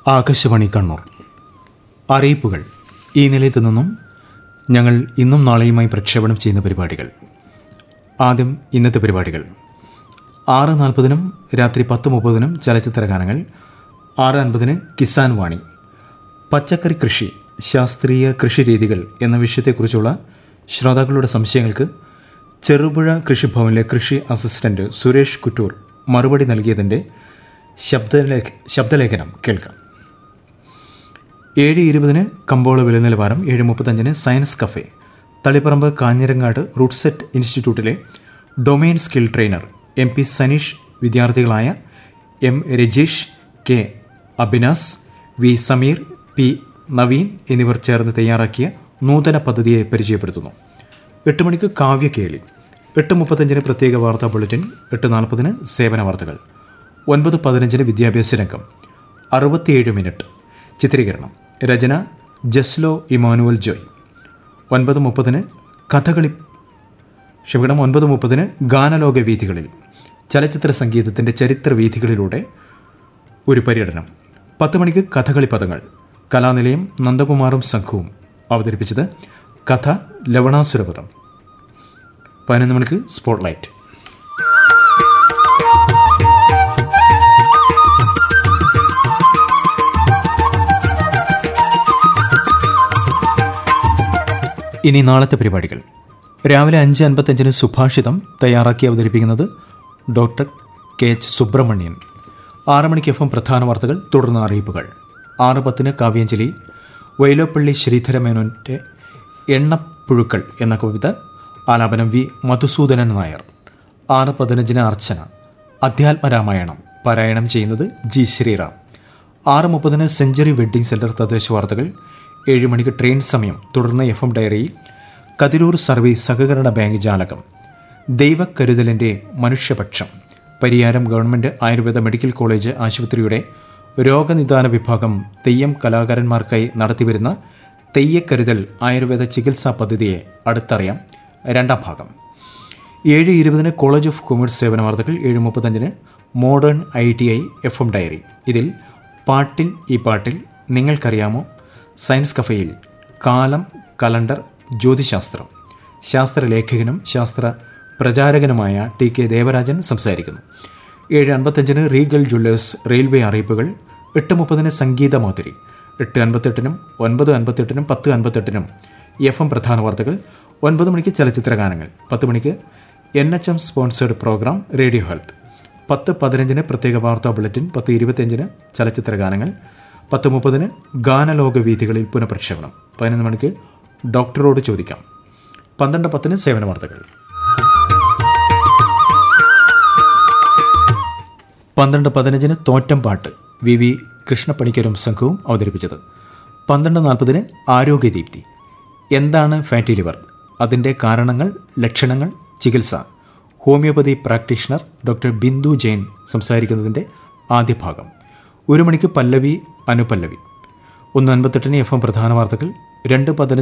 ആകാശവാണി കണ്ണൂർ അറിയിപ്പുകൾ ഈ നിലയത്തു നിന്നും ഞങ്ങൾ ഇന്നും നാളെയുമായി പ്രക്ഷേപണം ചെയ്യുന്ന പരിപാടികൾ ആദ്യം ഇന്നത്തെ പരിപാടികൾ ആറ് നാൽപ്പതിനും രാത്രി പത്ത് മുപ്പതിനും ചലച്ചിത്ര ഗാനങ്ങൾ ആറ് അൻപതിന് കിസാൻ വാണി പച്ചക്കറി കൃഷി ശാസ്ത്രീയ കൃഷിരീതികൾ എന്ന വിഷയത്തെക്കുറിച്ചുള്ള ശ്രോതാക്കളുടെ സംശയങ്ങൾക്ക് ചെറുപുഴ കൃഷിഭവനിലെ കൃഷി അസിസ്റ്റന്റ് സുരേഷ് കുറ്റൂർ മറുപടി നൽകിയതിൻ്റെ ശബ്ദലേഖ ശബ്ദലേഖനം കേൾക്കാം ഏഴ് ഇരുപതിന് കമ്പോള വില നിലവാരം ഏഴ് മുപ്പത്തഞ്ചിന് science cafe Taliparamba Kanhirangad RUDSET ഇൻസ്റ്റിറ്റ്യൂട്ടിലെ domain skill trainer M P Saneesh വിദ്യാർത്ഥികളായ M Rajeesh K Abinas V Sameer P Naveen എന്നിവർ ചേർന്ന് തയ്യാറാക്കിയ നൂതന പദ്ധതിയെ പരിചയപ്പെടുത്തുന്നു എട്ട് മണിക്ക് കാവ്യകേളി എട്ട് മുപ്പത്തഞ്ചിന് പ്രത്യേക വാർത്താ ബുള്ളറ്റിൻ എട്ട് നാൽപ്പതിന് സേവന വാർത്തകൾ ഒൻപത് പതിനഞ്ചിന് വിദ്യാഭ്യാസ രംഗം അറുപത്തിയേഴ് മിനിറ്റ് ചിത്രീകരണം രചന ജസ്ലോ ഇമാനുവൽ ജോയ് ഒൻപത് മുപ്പതിന് കഥകളി ക്ഷമിക്കണം ഒൻപത് മുപ്പതിന് ഗാനലോക വീഥികളിൽ ചലച്ചിത്ര സംഗീതത്തിൻ്റെ ചരിത്ര വീഥികളിലൂടെ ഒരു പര്യടനം പത്ത് മണിക്ക് കഥകളി പദങ്ങൾ കലാനിലയം നന്ദകുമാറും സംഘവും അവതരിപ്പിച്ചത് കഥ ലവണാസുരപദം പതിനൊന്ന് മണിക്ക് സ്പോട്ട്ലൈറ്റ് ഇനി നാളത്തെ പരിപാടികൾ രാവിലെ അഞ്ച് അൻപത്തഞ്ചിന് സുഭാഷിതം തയ്യാറാക്കി അവതരിപ്പിക്കുന്നത് ഡോക്ടർ കെ എച്ച് സുബ്രഹ്മണ്യൻ ആറ് മണിക്ക് എഫ് എം പ്രധാന വാർത്തകൾ തുടർന്ന് അറിയിപ്പുകൾ ആറ് പത്തിന് കാവ്യാഞ്ജലി വൈലോപ്പള്ളി ശ്രീധരമേനോൻ്റെ എണ്ണപ്പുഴുക്കൾ എന്ന കവിത ആലാപനം വി മധുസൂദനൻ നായർ ആറ് പതിനഞ്ചിന് അർച്ചന അധ്യാത്മരാമായണം പാരായണം ചെയ്യുന്നത് ജി ശ്രീറാം ആറ് മുപ്പതിന് സെഞ്ചുറി വെഡ്ഡിംഗ് സെൻറ്റർ തദ്ദേശ വാർത്തകൾ ഏഴ് മണിക്ക് ട്രെയിൻ സമയം തുടർന്ന് എഫ് എം ഡയറിയിൽ കതിരൂർ സർവീസ് സഹകരണ ബാങ്ക് ജാലകം ദൈവക്കരുതലിൻ്റെ മനുഷ്യപക്ഷം Pariyaram government Ayurveda medical college ആശുപത്രിയുടെ രോഗനിദാന വിഭാഗം തെയ്യം കലാകാരന്മാർക്കായി നടത്തിവരുന്ന തെയ്യക്കരുതൽ ആയുർവേദ ചികിത്സാ പദ്ധതിയെ അടുത്തറിയാം രണ്ടാം ഭാഗം ഏഴ് ഇരുപതിന് കോളേജ് ഓഫ് കൊമേഴ്സ് സേവന വാർത്തകൾ ഏഴ് മുപ്പത്തഞ്ചിന് modern I T I F M diary ഇതിൽ പാട്ടിൽ ഈ പാട്ടിൽ നിങ്ങൾക്കറിയാമോ സയൻസ് കഫയിൽ കാലം കലണ്ടർ ജ്യോതിശാസ്ത്രം ശാസ്ത്രലേഖകനും ശാസ്ത്ര പ്രചാരകനുമായ ടി കെ ദേവരാജൻ സംസാരിക്കുന്നു ഏഴ് അൻപത്തഞ്ചിന് റീഗൽ ജ്വല്ലേഴ്സ് റെയിൽവേ അറിയിപ്പുകൾ എട്ട് മുപ്പതിന് സംഗീത മാതിരി എട്ട് അൻപത്തെട്ടിനും ഒൻപത് അൻപത്തെട്ടിനും പത്ത് അൻപത്തെട്ടിനും എഫ് എം പ്രധാന വാർത്തകൾ ഒൻപത് മണിക്ക് ചലച്ചിത്ര ഗാനങ്ങൾ പത്ത് മണിക്ക് N H M sponsored program radio health പത്ത് പതിനഞ്ചിന് പ്രത്യേക വാർത്താ ബുള്ളറ്റിൻ പത്ത് ഇരുപത്തിയഞ്ചിന് ചലച്ചിത്ര ഗാനങ്ങൾ പത്ത് മുപ്പതിന് ഗാനലോക വീഥികളിൽ പുനഃപ്രക്ഷേപണം പതിനൊന്ന് മണിക്ക് ഡോക്ടറോട് ചോദിക്കാം പന്ത്രണ്ട് പത്തിന് സേവന വാർത്തകൾ പന്ത്രണ്ട് പതിനഞ്ചിന് തോറ്റം പാട്ട് വി വി കൃഷ്ണപ്പണിക്കരും സംഘവും അവതരിപ്പിച്ചത് പന്ത്രണ്ട് നാൽപ്പതിന് ആരോഗ്യദീപ്തി എന്താണ് ഫാറ്റി ലിവർ അതിൻ്റെ കാരണങ്ങൾ ലക്ഷണങ്ങൾ ചികിത്സ homoeopathy practitioner doctor Bindu Jain സംസാരിക്കുന്നതിൻ്റെ ആദ്യ ഭാഗം ഒരു മണിക്ക് പല്ലവി അനുപല്ലവി ഒന്ന് അൻപത്തെട്ടിന് എഫ് എം പ്രധാന വാർത്തകൾ രണ്ട് പതിനഞ്ച്